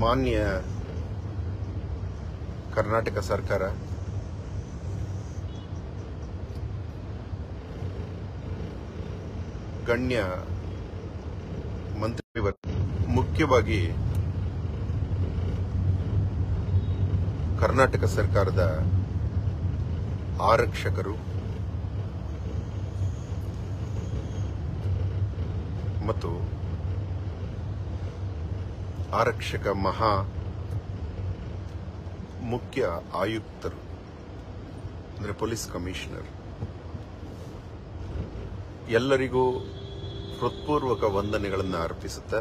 ಮಾನ್ಯ ಕರ್ನಾಟಕ ಸರ್ಕಾರ ಗಣ್ಯ ಮಂತ್ರಿವರ್ ಮುಖ್ಯವಾಗಿ ಕರ್ನಾಟಕ ಸರ್ಕಾರದ ಆರಕ್ಷಕರು ಮತ್ತು ಆರಕ್ಷಕ ಮಹಾ ಮುಖ್ಯ ಆಯುಕ್ತರು ಅಂದರೆ ಪೊಲೀಸ್ ಕಮಿಷನರ್ ಎಲ್ಲರಿಗೂ ಹೃತ್ಪೂರ್ವಕ ವಂದನೆಗಳನ್ನು ಅರ್ಪಿಸುತ್ತಾ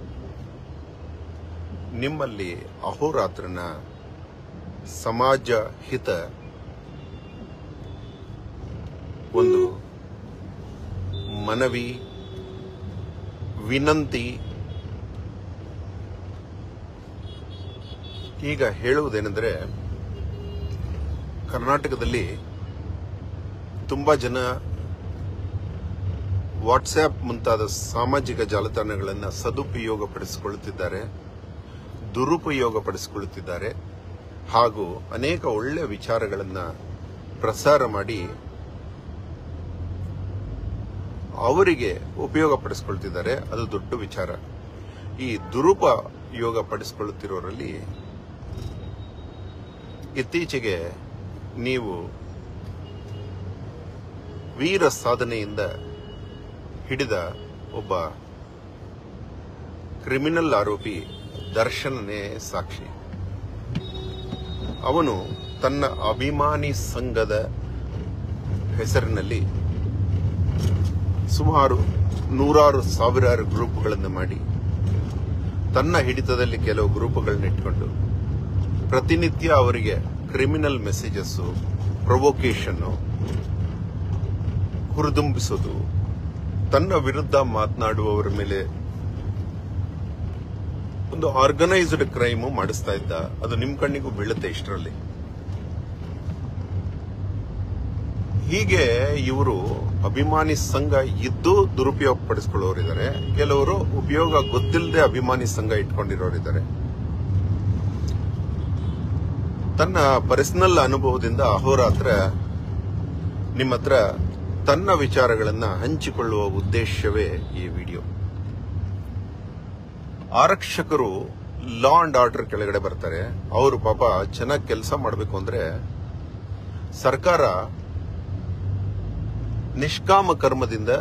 ನಿಮ್ಮಲ್ಲಿ ಅಹೋರಾತ್ರನ ಸಮಾಜ ಹಿತ ಒಂದು ಮನವಿ ವಿನಂತಿ ಈಗ ಹೇಳುವುದೇನೆಂದರೆ ಕರ್ನಾಟಕದಲ್ಲಿ ತುಂಬಾ ಜನ ವಾಟ್ಸ್ಆಪ್ ಮುಂತಾದ ಸಾಮಾಜಿಕ ಜಾಲತಾಣಗಳನ್ನು ಸದುಪಯೋಗಪಡಿಸಿಕೊಳ್ಳುತ್ತಿದ್ದಾರೆ ದುರುಪಯೋಗಪಡಿಸಿಕೊಳ್ಳುತ್ತಿದ್ದಾರೆ ಹಾಗೂ ಅನೇಕ ಒಳ್ಳೆಯ ವಿಚಾರಗಳನ್ನು ಪ್ರಸಾರ ಮಾಡಿ ಅವರಿಗೆ ಉಪಯೋಗ ಪಡಿಸಿಕೊಳ್ತಿದ್ದಾರೆ ಅದು ದೊಡ್ಡ ವಿಚಾರ ಈ ದುರುಪಯೋಗ ಪಡಿಸಿಕೊಳ್ಳುತ್ತಿರೋರಲ್ಲಿ ಇತ್ತೀಚೆಗೆ ನೀವು ವೀರ ಸಾಧನೆಯಿಂದ ಹಿಡಿದ ಒಬ್ಬ ಕ್ರಿಮಿನಲ್ ಆರೋಪಿ ದರ್ಶನನೇ ಸಾಕ್ಷಿ ಅವನು ತನ್ನ ಅಭಿಮಾನಿ ಸಂಘದ ಹೆಸರಿನಲ್ಲಿ ಸುಮಾರು ನೂರಾರು ಸಾವಿರಾರು ಗ್ರೂಪ್ಗಳನ್ನು ಮಾಡಿ ತನ್ನ ಹಿಡಿತದಲ್ಲಿ ಕೆಲವು ಗ್ರೂಪ್ಗಳನ್ನ ಇಟ್ಕೊಂಡು ಪ್ರತಿನಿತ್ಯ ಅವರಿಗೆ ಕ್ರಿಮಿನಲ್ ಮೆಸೇಜಸ್ಸು ಪ್ರೊವೊಕೇಶನ್ ಹುರಿದುಂಬಿಸೋದು ತನ್ನ ವಿರುದ್ಧ ಮಾತನಾಡುವವರ ಮೇಲೆ ಒಂದು ಆರ್ಗನೈಸ್ಡ್ ಕ್ರೈಮು ಮಾಡಿಸ್ತಾ ಇದ್ದ ಅದು ನಿಮ್ ಕಣ್ಣಿಗೂ ಬೀಳುತ್ತೆ ಇಷ್ಟರಲ್ಲಿ ಹೀಗೆ ಇವರು ಅಭಿಮಾನಿ ಸಂಘ ಇದ್ದು ದುರುಪಯೋಗ ಪಡಿಸ್ಕೊಳ್ಳೋರಿದ್ದಾರೆ ಕೆಲವರು ಉಪಯೋಗ ಗೊತ್ತಿಲ್ಲದೆ ಅಭಿಮಾನಿ ಸಂಘ ಇಟ್ಕೊಂಡಿರೋರಿದ್ದಾರೆ ತನ್ನ ಪರ್ಸನಲ್ ಅನುಭವದಿಂದ ಅಹೋರಾತ್ರ ನಿಮ್ಮ ಹತ್ರ ತನ್ನ ವಿಚಾರಗಳನ್ನ ಹಂಚಿಕೊಳ್ಳುವ ಉದ್ದೇಶವೇ ಈ ವಿಡಿಯೋ ಆರಕ್ಷಕರು ಲಾ ಅಂಡ್ ಆರ್ಡರ್ ಕೆಳಗಡೆ ಬರ್ತಾರೆ ಅವರು ಪಾಪ ಚೆನ್ನಾಗಿ ಕೆಲಸ ಮಾಡಬೇಕು ಅಂದ್ರೆ ಸರ್ಕಾರ ನಿಷ್ಕಾಮ ಕರ್ಮದಿಂದ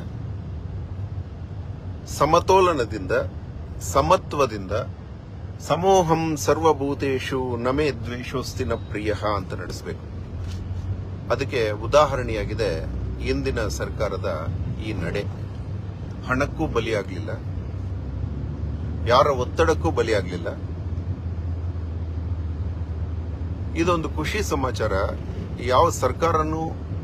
ಸಮತೋಲನದಿಂದ ಸಮತ್ವದಿಂದ ಸಮೋಹಂ ಸರ್ವಭೂತೇಶು ನಮೇ ದ್ವೇಷೋಸ್ತಿನ ಪ್ರಿಯ ಅಂತ ನಡೆಸಬೇಕು ಅದಕ್ಕೆ ಉದಾಹರಣೆಯಾಗಿದೆ ಇಂದಿನ ಸರ್ಕಾರದ ಈ ನಡೆ ಹಣಕ್ಕೂ ಬಲಿಯಾಗಲಿಲ್ಲ ಯಾರ ಒತ್ತಡಕ್ಕೂ ಬಲಿಯಾಗಲಿಲ್ಲ ಇದೊಂದು ಖುಷಿ ಸಮಾಚಾರ ಯಾವ ಸರ್ಕಾರನೂ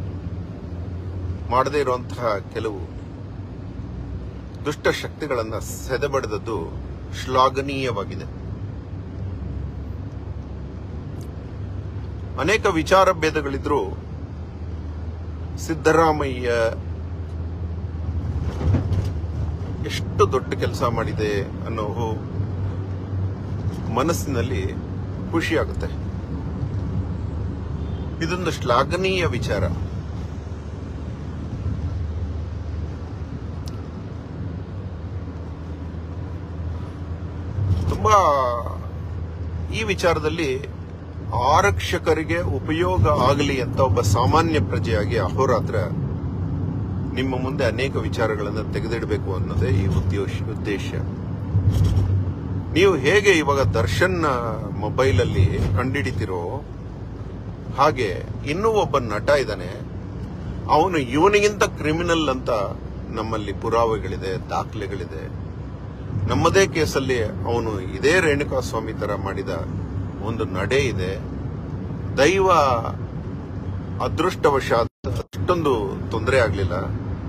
ಮಾಡದೇ ಇರುವಂತಹ ಕೆಲವು ದುಷ್ಟ ಶಕ್ತಿಗಳನ್ನ ಸೆದೆಬಡಿದದ್ದು ಶ್ಲಾಘನೀಯವಾಗಿದೆ ಅನೇಕ ವಿಚಾರ ಭೇದಗಳಿದ್ರು ಸಿದ್ದರಾಮಯ್ಯ ಎಷ್ಟು ದೊಡ್ಡ ಕೆಲಸ ಮಾಡಿದೆ ಅನ್ನೋ ಮನಸ್ಸಿನಲ್ಲಿ ಖುಷಿಯಾಗುತ್ತೆ ಇದೊಂದು ಶ್ಲಾಘನೀಯ ವಿಚಾರ ತುಂಬಾ ಈ ವಿಚಾರದಲ್ಲಿ ಆರಕ್ಷಕರಿಗೆ ಉಪಯೋಗ ಆಗಲಿ ಅಂತ ಒಬ್ಬ ಸಾಮಾನ್ಯ ಪ್ರಜೆಯಾಗಿ ಅಹೋರಾತ್ರ ನಿಮ್ಮ ಮುಂದೆ ಅನೇಕ ವಿಚಾರಗಳನ್ನು ತೆಗೆದಿಡಬೇಕು ಅನ್ನೋದೇ ಈ ಉದ್ದೇಶ ಉದ್ದೇಶ ನೀವು ಹೇಗೆ ಇವಾಗ ದರ್ಶನ್ ಮೊಬೈಲ್ ಅಲ್ಲಿ ಕಂಡಿಡಿತಿರೋ ಹಾಗೆ ಇನ್ನೂ ಒಬ್ಬ ನಟ ಇದ್ದಾನೆ ಅವನು ಇವನಿಗಿಂತ ಕ್ರಿಮಿನಲ್ ಅಂತ ನಮ್ಮಲ್ಲಿ ಪುರಾವೆಗಳಿದೆ ದಾಖಲೆಗಳಿದೆ ನಮ್ಮದೇ ಕೇಸಲ್ಲಿ ಅವನು ಇದೇ ರೇಣುಕಾ ಸ್ವಾಮಿ ತರ ಮಾಡಿದ ಒಂದು ನಡೆ ಇದೆ ದೈವ ಅದೃಷ್ಟವಶಾತ್ ಅಷ್ಟೊಂದು ತೊಂದರೆ ಆಗಲಿಲ್ಲ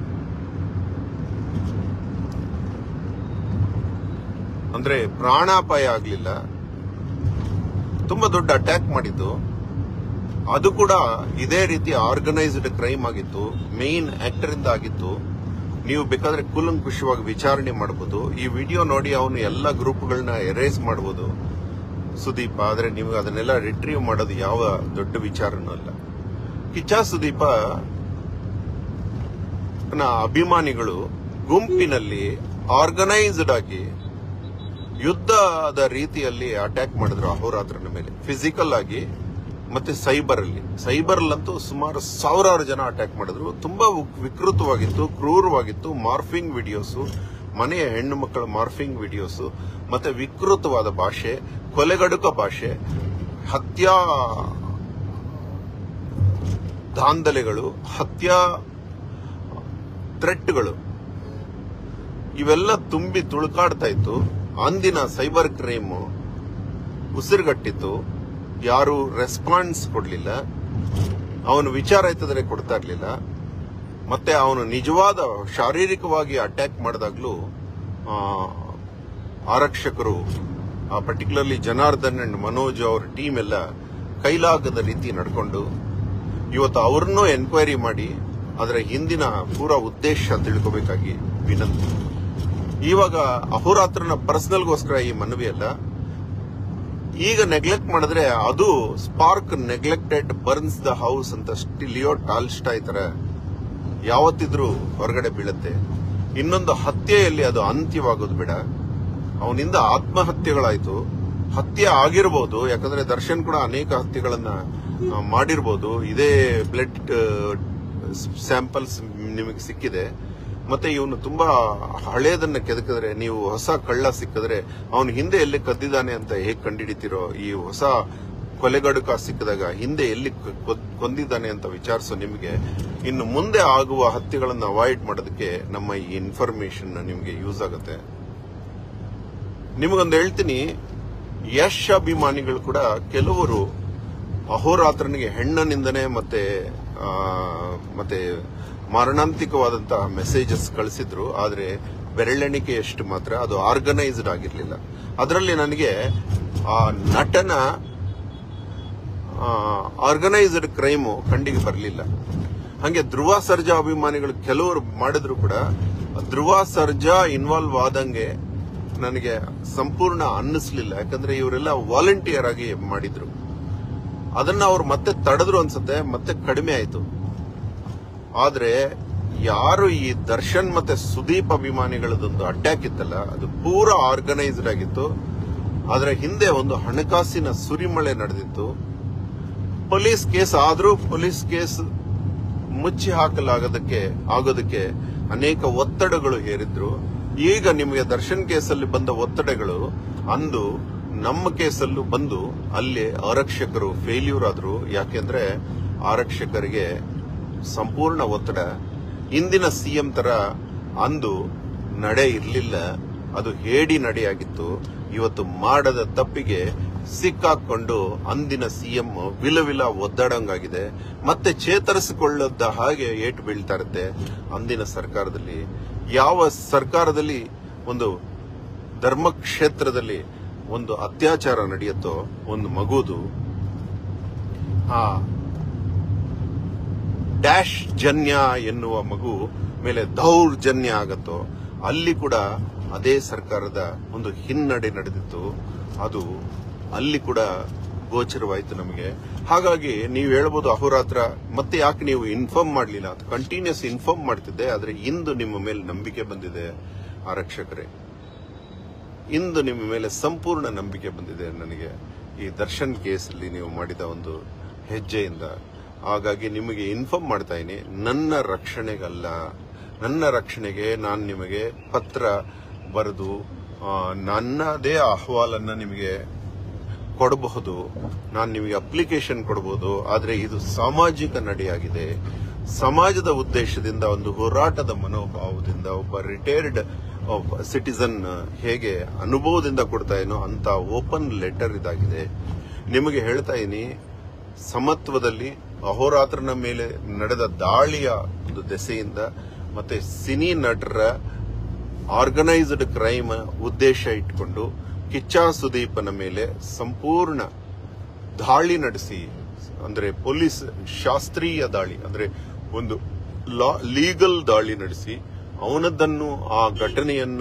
ಅಂದ್ರೆ ಪ್ರಾಣಾಪಾಯ ಆಗಲಿಲ್ಲ ತುಂಬಾ ದೊಡ್ಡ ಅಟ್ಯಾಕ್ ಮಾಡಿದ್ದು ಅದು ಕೂಡ ಇದೇ ರೀತಿ ಆರ್ಗನೈಸ್ಡ್ ಕ್ರೈಮ್ ಆಗಿತ್ತು ಮೇನ್ ಆಕ್ಟರ್ ಇಂದ ಆಗಿತ್ತು ನೀವು ಬೇಕಾದ್ರೆ ಕೂಲಂಕುಷವಾಗಿ ವಿಚಾರಣೆ ಮಾಡಬಹುದು ಈ ವಿಡಿಯೋ ನೋಡಿ ಅವನು ಎಲ್ಲ ಗ್ರೂಪ್ಗಳನ್ನ ಎರೇಸ್ ಮಾಡಬಹುದು ಸುದೀಪ ಆದ್ರೆ ನಿಮ್ಗೆ ಅದನ್ನೆಲ್ಲ ರಿಟ್ರೀವ್ ಮಾಡೋದು ಯಾವ ದೊಡ್ಡ ವಿಚಾರನೂ ಅಲ್ಲ ಕಿಚ್ಚ ಸುದೀಪ ನ ಅಭಿಮಾನಿಗಳು ಗುಂಪಿನಲ್ಲಿ ಆರ್ಗನೈಸ್ಡ್ ಆಗಿ ಯುದ್ಧದ ರೀತಿಯಲ್ಲಿ ಅಟ್ಯಾಕ್ ಮಾಡಿದ್ರು ಅಹೋರಾತ್ರನ ಮೇಲೆ ಫಿಸಿಕಲ್ ಆಗಿ ಮತ್ತೆ ಸೈಬರ್ ಅಲ್ಲಿ ಸೈಬರ್ ಅಲ್ಲಂತೂ ಸುಮಾರು ಸಾವಿರಾರು ಜನ ಅಟ್ಯಾಕ್ ಮಾಡಿದ್ರು ತುಂಬಾ ವಿ- ವಿಕೃತವಾಗಿತ್ತು ಕ್ರೂರವಾಗಿತ್ತು ಮಾರ್ಫಿಂಗ್ ವಿಡಿಯೋಸ್ ಮನೆಯ ಹೆಣ್ಣು ಮಕ್ಕಳ ಮಾರ್ಫಿಂಗ್ ವಿಡಿಯೋಸ್ ಮತ್ತೆ ವಿಕೃತವಾದ ಭಾಷೆ ಕೊಲೆಗಡುಕ ಭಾಷೆ ಹತ್ಯಾ ದಾಂಧಲೆಗಳು ಹತ್ಯಾ ಥ್ರೆಟ್ಗಳು ಇವೆಲ್ಲ ತುಂಬಿ ತುಳುಕಾಡ್ತಾ ಇತ್ತು ಅಂದಿನ ಸೈಬರ್ ಕ್ರೈಮ್ ಉಸಿರುಗಟ್ಟಿತ್ತು ಯಾರು ರೆಸ್ಪಾನ್ಸ್ ಕೊಡ್ಲಿಲ್ಲ ಅವನು ವಿಚಾರ ಎತ್ತಿದ್ರೆ ಕೊಡ್ತಾ ಇರ್ಲಿಲ್ಲ ಮತ್ತೆ ಅವನು ನಿಜವಾದ ಶಾರೀರಿಕವಾಗಿ ಅಟ್ಯಾಕ್ ಮಾಡಿದಾಗ್ಲೂ ಆ, ಆರಕ್ಷಕರು ಪರ್ಟಿಕ್ಯುಲರ್ಲಿ ಜನಾರ್ದನ್ ಅಂಡ್ ಮನೋಜ್ ಅವ್ರ ಟೀಮ್ ಎಲ್ಲ ಕೈಲಾಗದ ರೀತಿ ನಡ್ಕೊಂಡು ಇವತ್ತು ಅವ್ರನ್ನೂ ಎನ್ಕ್ವೈರಿ ಮಾಡಿ ಅದರ ಹಿಂದಿನ ಪೂರ ಉದ್ದೇಶ ತಿಳ್ಕೋಬೇಕಾಗಿ ವಿನಂತಿ ಇವಾಗ ಅಹೋರಾತ್ರನ ಪರ್ಸನಲ್ಗೋಸ್ಕರ ಈ ಮನವಿ ಅಲ್ಲ ಈಗ ನೆಗ್ಲೆಕ್ಟ್ ಮಾಡಿದ್ರೆ ಅದು spark neglected burns the house ಅಂತ ಲಿಯೋ ಟಾಲ್ಸ್ಟಾಯ್ ತರ ಯಾವತ್ತಿದ್ರೂ ಹೊರಗಡೆ ಬೀಳುತ್ತೆ ಇನ್ನೊಂದು ಹತ್ಯೆಯಲ್ಲಿ ಅದು ಅಂತ್ಯವಾಗೋದು ಬೇಡ ಅವನಿಂದ ಆತ್ಮಹತ್ಯೆಗಳಾಯ್ತು ಹತ್ಯೆ ಆಗಿರ್ಬೋದು ಯಾಕಂದ್ರೆ ದರ್ಶನ್ ಕೂಡ ಅನೇಕ ಹತ್ಯೆಗಳನ್ನ ಆ, ಮಾಡಿರ್ಬೋದು ಇದೇ ಬ್ಲಡ್ ಸ್ಯಾಂಪಲ್ಸ್ ನಿಮಗೆ ಸಿಕ್ಕಿದೆ ಮತ್ತೆ ಇವನು ತುಂಬಾ ಹಳೇದನ್ನ ಕೆದಕಿದ್ರೆ ನೀವು ಹೊಸ ಕಳ್ಳ ಸಿಕ್ಕಿದ್ರೆ ಅವನು ಹಿಂದೆ ಎಲ್ಲಿ ಕದ್ದಿದ್ದಾನೆ ಅಂತ ಹೇಗೆ ಕಂಡುಹಿಡಿತೀರೋ ಈ ಹೊಸ ಕೊಲೆಗಡುಕ ಸಿಕ್ಕಿದಾಗ ಹಿಂದೆ ಎಲ್ಲಿ ಕ- ಕೊದ್- ಕೊಂದಿದ್ದಾನೆ ಅಂತ ವಿಚಾರಿಸೋ ನಿಮಗೆ ಇನ್ನು ಮುಂದೆ ಆಗುವ ಹತ್ಯೆಗಳನ್ನ ಅವಾಯ್ಡ್ ಮಾಡೋದಕ್ಕೆ ನಮ್ಮ ಈ ಇನ್ಫಾರ್ಮೇಶನ್ ನಿಮಗೆ ಯೂಸ್ ಆಗುತ್ತೆ ನಿಮಗೊಂದು ಹೇಳ್ತೀನಿ ಯಶ್ ಅಭಿಮಾನಿಗಳು ಕೂಡ ಕೆಲವರು ಅಹೋರಾತ್ರನಿಗೆ ಹೆಣ್ಣನಿಂದನೆ ಮತ್ತೆ ಆ, ಮತ್ತೆ ಮಾರಣಾಂತಿಕವಾದಂತಹ ಮೆಸೇಜಸ್ ಕಳಿಸಿದ್ರು ಆದ್ರೆ ಬೆರಳೆಣಿಕೆಯಷ್ಟು ಮಾತ್ರ ಅದು ಆರ್ಗನೈಸ್ಡ್ ಆಗಿರ್ಲಿಲ್ಲ ಅದರಲ್ಲಿ ನನಗೆ ಆ ನಟನ ಆರ್ಗನೈಸ್ಡ್ ಕ್ರೈಮು ಕಂಡಿಗೆ ಬರಲಿಲ್ಲ ಹಂಗೆ ಧ್ರುವ ಸರ್ಜಾ ಅಭಿಮಾನಿಗಳು ಕೆಲವರು ಮಾಡಿದ್ರು ಕೂಡ ಧ್ರುವ ಸರ್ಜಾ ಇನ್ವಾಲ್ವ್ ಆದಂಗೆ ನನಗೆ ಸಂಪೂರ್ಣ ಅನ್ನಿಸ್ಲಿಲ್ಲ ಯಾಕಂದ್ರೆ ಇವರೆಲ್ಲ ವಾಲಂಟಿಯರ್ ಆಗಿ ಮಾಡಿದ್ರು ಅದನ್ನ ಅವ್ರು ಮತ್ತೆ ತಡೆದ್ರು ಅನ್ಸುತ್ತೆ ಮತ್ತೆ ಕಡಿಮೆ ಆಯ್ತು ಆದ್ರೆ ಯಾರು ಈ ದರ್ಶನ್ ಮತ್ತೆ ಸುದೀಪ್ ಅಭಿಮಾನಿಗಳದೊಂದು ಅಟ್ಯಾಕ್ ಇತ್ತಲ್ಲ ಅದು ಪೂರ ಆರ್ಗನೈಸ್ಡ್ ಆಗಿತ್ತು ಅದರ ಹಿಂದೆ ಒಂದು ಹಣಕಾಸಿನ ಸುರಿಮಳೆ ನಡೆದಿತ್ತು ಪೊಲೀಸ್ ಕೇಸ್ ಆದ್ರೂ ಪೊಲೀಸ್ ಕೇಸ್ ಮುಚ್ಚಿ ಹಾಕಲಾಗದಕ್ಕೆ ಆಗೋದಕ್ಕೆ ಅನೇಕ ಒತ್ತಡಗಳು ಹೇರಿದ್ರು ಈಗ ನಿಮಗೆ ದರ್ಶನ್ ಕೇಸಲ್ಲಿ ಬಂದ ಒತ್ತಡಗಳು ಅಂದು ನಮ್ಮ ಕೇಸಲ್ಲೂ ಬಂದು ಅಲ್ಲಿ ಆರಕ್ಷಕರು ಫೇಲ್ಯೂರ್ ಆದ್ರು ಯಾಕೆಂದ್ರೆ ಆರಕ್ಷಕರಿಗೆ ಸಂಪೂರ್ಣ ಒತ್ತಡ ಇಂದಿನ ಸಿಎಂ ತರ ಅಂದು ನಡೆ ಇರಲಿಲ್ಲ ಅದು ಹೇಡಿ ನಡೆಯಾಗಿತ್ತು ಇವತ್ತು ಮಾಡದ ತಪ್ಪಿಗೆ ಸಿಕ್ಕಾಕೊಂಡು ಅಂದಿನ ಸಿಎಂ ವಿಲವಿಲ ಒದ್ದಾಡಂಗಾಗಿದೆ ಮತ್ತೆ ಚೇತರಿಸಿಕೊಳ್ಳದ ಹಾಗೆ ಏಟು ಬೀಳ್ತಾ ಇರುತ್ತೆ ಅಂದಿನ ಸರ್ಕಾರದಲ್ಲಿ ಯಾವ ಸರ್ಕಾರದಲ್ಲಿ ಒಂದು ಧರ್ಮಕ್ಷೇತ್ರದಲ್ಲಿ ಒಂದು ಅತ್ಯಾಚಾರ ನಡೆಯುತ್ತೋ ಒಂದು ಮಗುದು ಆ ಡ್ಯಾಶ್ ಜನ್ಯ ಎನ್ನುವ ಮಗು ಮೇಲೆ ದೌರ್ಜನ್ಯ ಆಗತ್ತೋ ಅಲ್ಲಿ ಕೂಡ ಅದೇ ಸರ್ಕಾರದ ಒಂದು ಹಿನ್ನಡೆ ನಡೆದಿತ್ತು ಅದು ಅಲ್ಲಿ ಕೂಡ ಗೋಚರವಾಯಿತು ನಮಗೆ ಹಾಗಾಗಿ ನೀವು ಹೇಳ್ಬೋದು ಅಹೋರಾತ್ರ ಮತ್ತೆ ಯಾಕೆ ನೀವು ಇನ್ಫಾರ್ಮ್ ಮಾಡಲಿಲ್ಲ ಕಂಟಿನ್ಯೂಸ್ ಇನ್ಫಾರ್ಮ್ ಮಾಡ್ತಿದ್ದೆ ಆದ್ರೆ ಇಂದು ನಿಮ್ಮ ಮೇಲೆ ನಂಬಿಕೆ ಬಂದಿದೆ ಆರಕ್ಷಕರೇ ಇಂದು ನಿಮ್ಮ ಮೇಲೆ ಸಂಪೂರ್ಣ ನಂಬಿಕೆ ಬಂದಿದೆ ನನಗೆ ಈ ದರ್ಶನ್ ಕೇಸಲ್ಲಿ ನೀವು ಮಾಡಿದ ಒಂದು ಹೆಜ್ಜೆಯಿಂದ ಹಾಗಾಗಿ ನಿಮಗೆ ಇನ್ಫಾರ್ಮ್ ಮಾಡ್ತಾ ಇದ್ದೀನಿ ನನ್ನ ರಕ್ಷಣೆಗಲ್ಲ ನನ್ನ ರಕ್ಷಣೆಗೆ ನಾನು ನಿಮಗೆ ಪತ್ರ ಬರೆದು ಆ, ನನ್ನದೇ ಅಹವಾಲನ್ನ ನಿಮಗೆ ಕೊಡಬಹುದು ನಾನು ನಿಮಗೆ ಅಪ್ಲಿಕೇಶನ್ ಕೊಡಬಹುದು ಆದರೆ ಇದು ಸಾಮಾಜಿಕ ನಡೆಯಾಗಿದೆ ಸಮಾಜದ ಉದ್ದೇಶದಿಂದ ಒಂದು ಹೋರಾಟದ ಮನೋಭಾವದಿಂದ ಒಬ್ಬ ರಿಟೈರ್ಡ್ ಸಿಟಿಸನ್ ಹೇಗೆ ಅನುಭವದಿಂದ ಕೊಡ್ತಾ ಏನೋ ಅಂತ ಓಪನ್ ಲೆಟರ್ ಇದಾಗಿದೆ ನಿಮಗೆ ಹೇಳ್ತಾ ಇದ್ದೀನಿ ಸಮತ್ವದಲ್ಲಿ ಅಹೋರಾತ್ರನ ಮೇಲೆ ನಡೆದ ದಾಳಿಯ ಒಂದು ದೆಸೆಯಿಂದ ಮತ್ತೆ ಸಿನಿ ನಟರ ಆರ್ಗನೈಸ್ಡ್ ಕ್ರೈಮ್ ಉದ್ದೇಶ ಇಟ್ಕೊಂಡು ಕಿಚ್ಚ ಸುದೀಪನ ಮೇಲೆ ಸಂಪೂರ್ಣ ದಾಳಿ ನಡೆಸಿ ಅಂದ್ರೆ ಪೊಲೀಸ್ ಶಾಸ್ತ್ರೀಯ ದಾಳಿ ಅಂದ್ರೆ ಒಂದು ಲೀಗಲ್ ದಾಳಿ ನಡೆಸಿ ಅವನದನ್ನು ಆ ಘಟನೆಯನ್ನು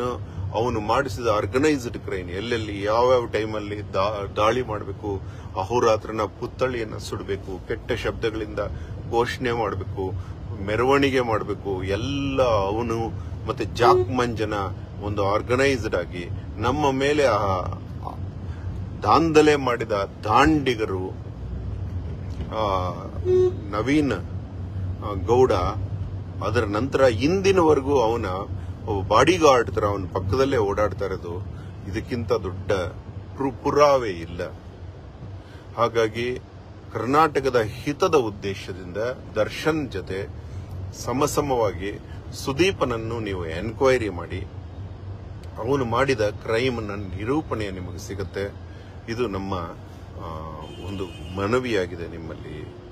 ಅವನು ಮಾಡಿಸಿದ ಆರ್ಗನೈಸ್ಡ್ ಕ್ರೈಮ್ ಎಲ್ಲೆಲ್ಲಿ ಯಾವ್ಯಾವ ಟೈಮಲ್ಲಿ ದಾಳಿ ಮಾಡಬೇಕು ಅಹೋರಾತ್ರನ ಪುತ್ಥಳಿಯನ್ನ ಸುಡಬೇಕು ಕೆಟ್ಟ ಶಬ್ದಗಳಿಂದ ಘೋಷಣೆ ಮಾಡಬೇಕು ಮೆರವಣಿಗೆ ಮಾಡಬೇಕು ಎಲ್ಲ ಅವನು ಮತ್ತೆ ಜಾಕ್ ಮಂಜನ ಒಂದು ಆರ್ಗನೈಸ್ಡ್ ಆಗಿ ನಮ್ಮ ಮೇಲೆ ಆ ದಾಂಧಲೆ ಮಾಡಿದ ದಾಂಡಿಗರು ಆ, ನವೀನ್ ಆ, ಗೌಡ ಅದರ ನಂತರ ಇಂದಿನವರೆಗೂ ಅವನ ಒಬ್ಬ ಬಾಡಿ ಗಾರ್ಡ್ ತರ ಅವನ ಪಕ್ಕದಲ್ಲೇ ಓಡಾಡ್ತಾ ಇರೋದು ಇದಕ್ಕಿಂತ ದೊಡ್ಡ ಪುರು- ಪುರಾವೆ ಇಲ್ಲ ಹಾಗಾಗಿ ಕರ್ನಾಟಕದ ಹಿತದ ಉದ್ದೇಶದಿಂದ ದರ್ಶನ್ ಜೊತೆ ಸಮಸಮವಾಗಿ ಸುದೀಪನನ್ನು ನೀವು ಎನ್ಕ್ವೈರಿ ಮಾಡಿ ಅವನು ಮಾಡಿದ ಕ್ರೈಮ್ ನಿರೂಪಣೆ ನಿಮಗೆ ಸಿಗುತ್ತೆ ಇದು ನಮ್ಮ ಆ, ಒಂದು ಮನವಿಯಾಗಿದೆ ನಿಮ್ಮಲ್ಲಿ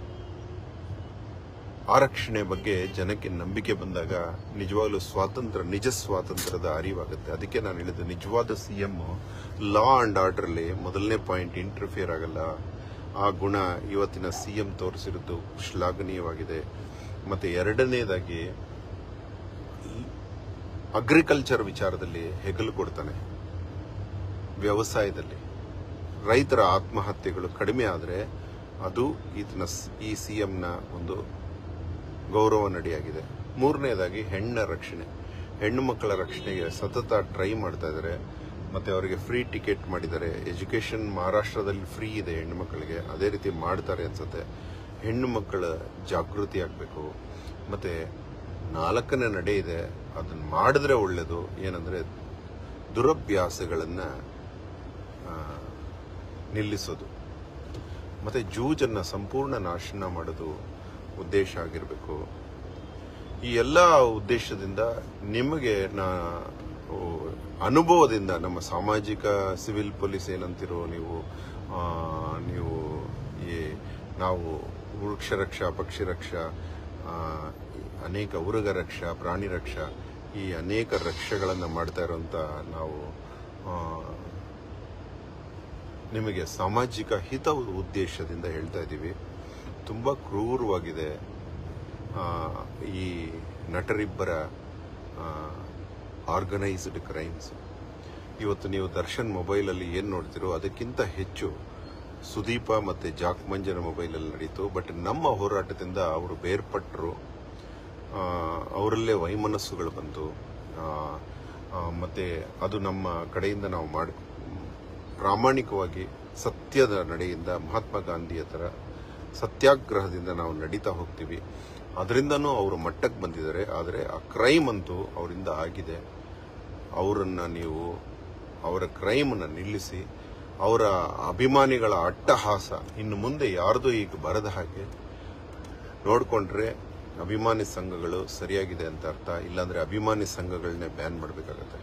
ಆರಕ್ಷಣೆ ಬಗ್ಗೆ ಜನಕ್ಕೆ ನಂಬಿಕೆ ಬಂದಾಗ ನಿಜವಾಗ್ಲೂ ಸ್ವಾತಂತ್ರ್ಯ ನಿಜ ಸ್ವಾತಂತ್ರ್ಯದ ಅರಿವಾಗುತ್ತೆ ಅದಕ್ಕೆ ನಾನು ಹೇಳಿದ್ದು ನಿಜವಾದ ಸಿಎಂ ಲಾ ಅಂಡ್ ಆರ್ಡರ್ ಅಲ್ಲಿ ಮೊದಲನೇ ಪಾಯಿಂಟ್ ಇಂಟರ್ಫಿಯರ್ ಆಗಲ್ಲ ಆ ಗುಣ ಇವತ್ತಿನ ಸಿಎಂ ತೋರಿಸಿರೋದು ಶ್ಲಾಘನೀಯವಾಗಿದೆ ಮತ್ತೆ ಎರಡನೇದಾಗಿ ಅಗ್ರಿಕಲ್ಚರ್ ವಿಚಾರದಲ್ಲಿ ಹೆಗಲು ಕೊಡ್ತಾನೆ ವ್ಯವಸಾಯದಲ್ಲಿ ರೈತರ ಆತ್ಮಹತ್ಯೆಗಳು ಕಡಿಮೆ ಆದರೆ ಅದು ಈತನ ಸ್- ಈ ಸಿಎಂನ ಒಂದು ಗೌರವ ನಡಿಯಾಗಿದೆ ಮೂರನೇದಾಗಿ ಹೆಣ್ಣ ರಕ್ಷಣೆ ಹೆಣ್ಣು ಮಕ್ಕಳ ರಕ್ಷಣೆಗೆ ಸತತ ಟ್ರೈ ಮಾಡ್ತಾ ಇದ್ದಾರೆ ಮತ್ತೆ ಅವರಿಗೆ ಫ್ರೀ ಟಿಕೆಟ್ ಮಾಡಿದ್ದಾರೆ ಎಜುಕೇಶನ್ ಮಹಾರಾಷ್ಟ್ರದಲ್ಲಿ ಫ್ರೀ ಇದೆ ಹೆಣ್ಣು ಮಕ್ಕಳಿಗೆ ಅದೇ ರೀತಿ ಮಾಡ್ತಾರೆ ಅನ್ಸುತ್ತೆ ಹೆಣ್ಣು ಮಕ್ಕಳ ಜಾಗೃತಿ ಆಗಬೇಕು ಮತ್ತೆ ನಾಲ್ಕನೇ ನಡೆ ಇದೆ ಅದನ್ನ ಮಾಡಿದ್ರೆ ಒಳ್ಳೇದು ಏನಂದ್ರೆ ದುರಭ್ಯಾಸಗಳನ್ನ ಆ, ನಿಲ್ಲಿಸೋದು ಮತ್ತೆ ಜೂಜನ್ನ ಸಂಪೂರ್ಣ ನಾಶನ ಮಾಡೋದು ಉದ್ದೇಶ ಆಗಿರಬೇಕು ಈ ಎಲ್ಲ ಉದ್ದೇಶದಿಂದ ನಿಮಗೆ ನಾ ಓ, ಅನುಭವದಿಂದ ನಮ್ಮ ಸಾಮಾಜಿಕ ಸಿವಿಲ್ ಪೊಲೀಸ್ ಏನಂತಿರೋ ನೀವು ಆ, ನೀವು ಈ ನಾವು ವೃಕ್ಷ ರಕ್ಷಾ ಪಕ್ಷಿ ರಕ್ಷಾ ಆ, ಅನೇಕ ಉರುಗ ರಕ್ಷಾ ಪ್ರಾಣಿ ರಕ್ಷಾ ಈ ಅನೇಕ ರಕ್ಷೆಗಳನ್ನು ಮಾಡ್ತಾ ಇರುವಂತ ನಾವು ಆ, ನಿಮಗೆ ಸಾಮಾಜಿಕ ಹಿತ ಉದ್ದೇಶದಿಂದ ಹೇಳ್ತಾ ಇದ್ದೀವಿ ತುಂಬಾ ಕ್ರೂರವಾಗಿದೆ ಆ, ಈ ನಟರಿಬ್ಬರ ಆರ್ಗನೈಸ್ಡ್ ಕ್ರೈಮ್ಸ್ ಇವತ್ತು ನೀವು ದರ್ಶನ್ ಮೊಬೈಲಲ್ಲಿ ಏನು ನೋಡ್ತಿರೋ ಅದಕ್ಕಿಂತ ಹೆಚ್ಚು ಸುದೀಪ ಮತ್ತೆ ಜಾಕ್ ಮಂಜನ ಮೊಬೈಲಲ್ಲಿ ನಡೀತು ಬಟ್ ನಮ್ಮ ಹೋರಾಟದಿಂದ ಅವರು ಬೇರ್ಪಟ್ಟರು ಆ, ಅವರಲ್ಲೇ ವೈಮನಸ್ಸುಗಳು ಬಂತು ಆ, ಆ, ಮತ್ತೆ ಅದು ನಮ್ಮ ಕಡೆಯಿಂದ ನಾವು ಮಾಡಿ ಪ್ರಾಮಾಣಿಕವಾಗಿ ಸತ್ಯದ ನಡೆಯಿಂದ ಮಹಾತ್ಮ ಗಾಂಧಿಯ ತರ ಸತ್ಯಾಗ್ರಹದಿಂದ ನಾವು ನಡೀತಾ ಹೋಗ್ತೀವಿ ಅದರಿಂದನೂ ಅವರು ಮಟ್ಟಕ್ಕೆ ಬಂದಿದ್ದಾರೆ ಆದರೆ ಆ ಕ್ರೈಮ್ ಅಂತೂ ಅವರಿಂದ ಆಗಿದೆ ಅವರನ್ನ ನೀವು ಅವರ ಕ್ರೈಮನ್ನ ನಿಲ್ಲಿಸಿ ಅವರ ಅಭಿಮಾನಿಗಳ ಅಟ್ಟಹಾಸ ಇನ್ನು ಮುಂದೆ ಯಾರ್ದು ಈಗ ಬರದ ಹಾಗೆ ನೋಡ್ಕೊಂಡ್ರೆ ಅಭಿಮಾನಿ ಸಂಘಗಳು ಸರಿಯಾಗಿದೆ ಅಂತ ಅರ್ಥ ಇಲ್ಲಾಂದ್ರೆ ಅಭಿಮಾನಿ ಸಂಘಗಳನ್ನೇ ಬ್ಯಾನ್ ಮಾಡಬೇಕಾಗತ್ತೆ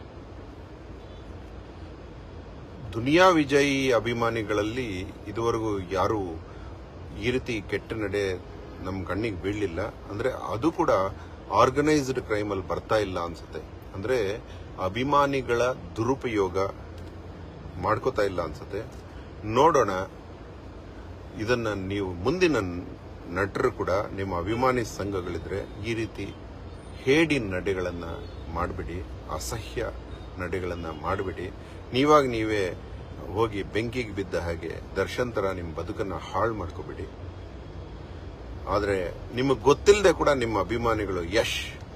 ದುನಿಯಾ ವಿಜಯ್ ಅಭಿಮಾನಿಗಳಲ್ಲಿ ಇದುವರೆಗೂ ಯಾರು ಈ ರೀತಿ ಕೆಟ್ಟ ನಡೆ ನಮ್ಮ ಕಣ್ಣಿಗೆ ಬೀಳಲಿಲ್ಲ ಅಂದ್ರೆ ಅದು ಕೂಡ ಆರ್ಗನೈಸ್ಡ್ ಕ್ರೈಮ್ ಅಲ್ಲಿ ಬರ್ತಾ ಇಲ್ಲ ಅನ್ಸುತ್ತೆ ಅಂದ್ರೆ ಅಭಿಮಾನಿಗಳ ದುರುಪಯೋಗ ಮಾಡ್ಕೋತಾ ಇಲ್ಲ ಅನ್ಸುತ್ತೆ ನೋಡೋಣ ಇದನ್ನ ನೀವು ಮುಂದಿನ ನಟರು ಕೂಡ ನಿಮ್ಮ ಅಭಿಮಾನಿ ಸಂಘಗಳಿದ್ರೆ ಈ ರೀತಿ ಹೇಡಿ ನಡೆಗಳನ್ನ ಮಾಡಬೇಡಿ ಅಸಹ್ಯ ನಡೆಗಳನ್ನ ಮಾಡಬೇಡಿ ನೀವಾಗ ನೀವೇ ಹೋಗಿ ಬೆಂಕಿಗೆ ಬಿದ್ದ ಹಾಗೆ ದರ್ಶನ್ ತರ ನಿಮ್ಮ ಬದುಕನ್ನ ಹಾಳು ಮಾಡ್ಕೋಬೇಡಿ ಆದ್ರೆ ನಿಮಗೆ ಗೊತ್ತಿಲ್ಲದೆ ಕೂಡ ನಿಮ್ಮ ಅಭಿಮಾನಿಗಳು ಯಶ್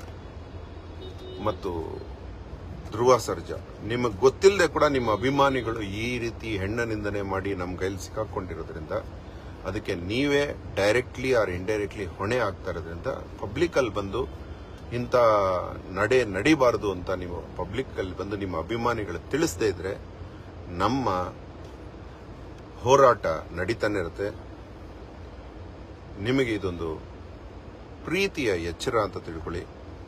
ಮತ್ತು ಧ್ರುವ ಸರ್ಜಾ ನಿಮಗೆ ಗೊತ್ತಿಲ್ಲದೆ ಕೂಡ ನಿಮ್ಮ ಅಭಿಮಾನಿಗಳು ಈ ರೀತಿ ಹೆಣ್ಣ ನಿಂದನೆ ಮಾಡಿ ನಮ್ಮ ಕೈಲಿ ಸಿಕ್ಕಾಕೊಂಡಿರೋದ್ರಿಂದ ಅದಕ್ಕೆ ನೀವೇ ಡೈರೆಕ್ಟ್ಲಿ ಆರ್ ಇಂಡೈರೆಕ್ಟ್ಲಿ ಹೊಣೆ ಆಗ್ತಾ ಇರೋದ್ರಿಂದ ಪಬ್ಲಿಕ್ ಅಲ್ಲಿ ಬಂದು ಇಂಥ ನಡೆ ನಡಿಬಾರದು ಅಂತ ನೀವು ಪಬ್ಲಿಕ್ ಅಲ್ಲಿ ಬಂದು ನಿಮ್ಮ ಅಭಿಮಾನಿಗಳು ತಿಳಿಸದೇ ಇದ್ರೆ ನಮ್ಮ ಹೋರಾಟ ನಡೀತಾನೆ ಇರುತ್ತೆ ನಿಮಗೆ ಇದೊಂದು ಪ್ರೀತಿಯ ಎಚ್ಚರ ಅಂತ ತಿಳ್ಕೊಳ್ಳಿ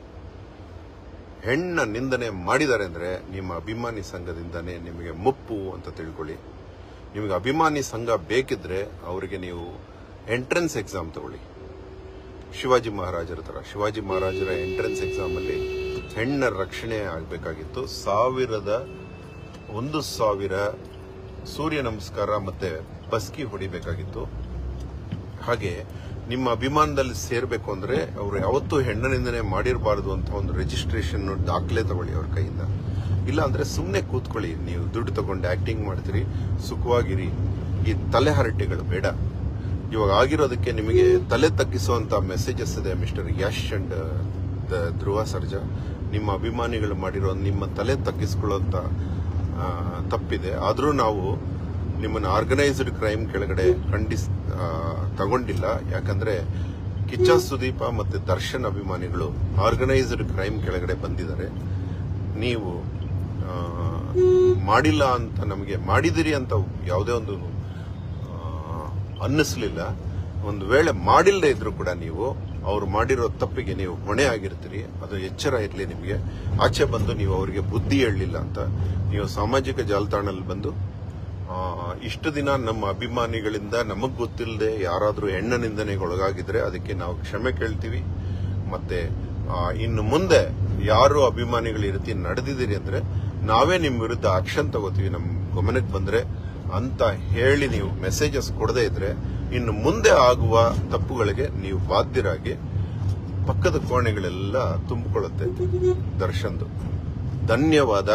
ಹೆಣ್ಣ ನಿಂದನೆ ಮಾಡಿದ್ದಾರೆ ಅಂದ್ರೆ ನಿಮ್ಮ ಅಭಿಮಾನಿ ಸಂಘದಿಂದನೇ ನಿಮಗೆ ಮುಪ್ಪು ಅಂತ ತಿಳ್ಕೊಳ್ಳಿ ನಿಮಗೆ ಅಭಿಮಾನಿ ಸಂಘ ಬೇಕಿದ್ರೆ ಅವರಿಗೆ ನೀವು ಎಂಟ್ರೆನ್ಸ್ ಎಕ್ಸಾಮ್ ತಗೊಳ್ಳಿ ಶಿವಾಜಿ ಮಹಾರಾಜರ ತರ ಶಿವಾಜಿ ಮಹಾರಾಜರ ಎಂಟ್ರೆನ್ಸ್ ಎಕ್ಸಾಮ್ ಅಲ್ಲಿ ಹೆಣ್ಣ ರಕ್ಷಣೆ ಆಗಬೇಕಾಗಿತ್ತು ಸಾವಿರದ ಒಂದು ಸಾವಿರ ಸೂರ್ಯ ನಮಸ್ಕಾರ ಮತ್ತೆ ಬಸ್ಕಿ ಹೊಡಿಬೇಕಾಗಿತ್ತು ಹಾಗೆ ನಿಮ್ಮ ಅಭಿಮಾನದಲ್ಲಿ ಸೇರ್ಬೇಕು ಅಂದ್ರೆ ಅವರು ಯಾವತ್ತೂ ಹೆಣ್ಣನಿಂದನೇ ಮಾಡಿರಬಾರದು ಅಂತ ಒಂದು ರಿಜಿಸ್ಟ್ರೇಷನ್ ದಾಖಲೆ ತಗೊಳ್ಳಿ ಅವ್ರ ಕೈಯಿಂದ ಇಲ್ಲ ಅಂದ್ರೆ ಸುಮ್ಮನೆ ಕೂತ್ಕೊಳ್ಳಿ ನೀವು ದುಡ್ಡು ತಗೊಂಡು ಆಕ್ಟಿಂಗ್ ಮಾಡ್ತೀರಿ ಸುಖವಾಗಿರಿ ಈ ತಲೆ ಹರಟೆಗಳು ಬೇಡ ಇವಾಗ ಆಗಿರೋದಕ್ಕೆ ನಿಮಗೆ ತಲೆ ತಗ್ಗಿಸುವಂತ ಮೆಸೇಜಸ್ ಇದೆ ಮಿಸ್ಟರ್ ಯಶ್ ಅಂಡ್ ಧ್ರುವ ಸರ್ಜಾ ನಿಮ್ಮ ಅಭಿಮಾನಿಗಳು ಮಾಡಿರೋ ನಿಮ್ಮ ತಲೆ ತಗ್ಗಿಸ್ಕೊಳ್ಳೋಂತ ಆ, ತಪ್ಪಿದೆ ಆದ್ರೂ ನಾವು ನಿಮ್ಮನ್ನ ಆರ್ಗನೈಸ್ಡ್ ಕ್ರೈಮ್ ಕೆಳಗಡೆ ಖಂಡಿಸ್ ಆ, ತಗೊಂಡಿಲ್ಲ ಯಾಕಂದ್ರೆ ಕಿಚ್ಚ ಸುದೀಪ ಮತ್ತೆ ದರ್ಶನ್ ಅಭಿಮಾನಿಗಳು ಆರ್ಗನೈಸ್ಡ್ ಕ್ರೈಮ್ ಕೆಳಗಡೆ ಬಂದಿದ್ದಾರೆ ನೀವು ಆ, ಮಾಡಿಲ್ಲ ಅಂತ ನಮಗೆ ಮಾಡಿದಿರಿ ಅಂತ ಯಾವುದೇ ಒಂದು ಆ, ಅನ್ನಿಸ್ಲಿಲ್ಲ ಒಂದು ವೇಳೆ ಮಾಡಿಲ್ಲದೆ ಇದ್ರು ಕೂಡ ನೀವು ಅವ್ರು ಮಾಡಿರೋ ತಪ್ಪಿಗೆ ನೀವು ಹೊಣೆ ಆಗಿರ್ತೀರಿ ಅದು ಎಚ್ಚರ ಇರಲಿ ನಿಮಗೆ ಆಚೆ ಬಂದು ನೀವು ಅವರಿಗೆ ಬುದ್ಧಿ ಹೇಳಲಿಲ್ಲ ಅಂತ ನೀವು ಸಾಮಾಜಿಕ ಜಾಲತಾಣದಲ್ಲಿ ಬಂದು ಆ, ಇಷ್ಟು ದಿನ ನಮ್ಮ ಅಭಿಮಾನಿಗಳಿಂದ ನಮಗ್ ಗೊತ್ತಿಲ್ಲದೆ ಯಾರಾದ್ರೂ ಹೆಣ್ಣ ನಿಂದನೆಗೆ ಒಳಗಾಗಿದ್ರೆ ಅದಕ್ಕೆ ನಾವು ಕ್ಷಮೆ ಕೇಳ್ತೀವಿ ಮತ್ತೆ ಆ, ಇನ್ನು ಮುಂದೆ ಯಾರು ಅಭಿಮಾನಿಗಳು ಈ ರೀತಿ ನಡೆದಿದ್ದೀರಿ ಅಂದ್ರೆ ನಾವೇ ನಿಮ್ ವಿರುದ್ಧ ಆಕ್ಷನ್ ತಗೋತೀವಿ ನಮ್ ಗಮನಕ್ಕೆ ಬಂದ್ರೆ ಅಂತ ಹೇಳಿ ನೀವು ಮೆಸೇಜಸ್ ಕೊಡದೇ ಇದ್ರೆ ಇನ್ನು ಮುಂದೆ ಆಗುವ ತಪ್ಪುಗಳಿಗೆ ನೀವು ಬಾಧ್ಯರಾಗಿ ಪಕ್ಕದ ಕೋಣೆಗಳೆಲ್ಲ ತುಂಬಿಕೊಳ್ಳುತ್ತೆ ದರ್ಶನ್ದು ಧನ್ಯವಾದ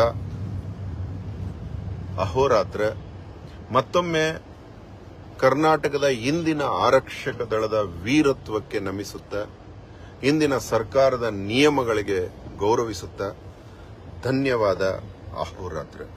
ಅಹೋರಾತ್ರ ಮತ್ತೊಮ್ಮೆ ಕರ್ನಾಟಕದ ಇಂದಿನ ಆರಕ್ಷಕ ದಳದ ವೀರತ್ವಕ್ಕೆ ನಮಿಸುತ್ತಾ ಇಂದಿನ ಸರ್ಕಾರದ ನಿಯಮಗಳಿಗೆ ಗೌರವಿಸುತ್ತಾ ಧನ್ಯವಾದ ಅಹೋರಾತ್ರ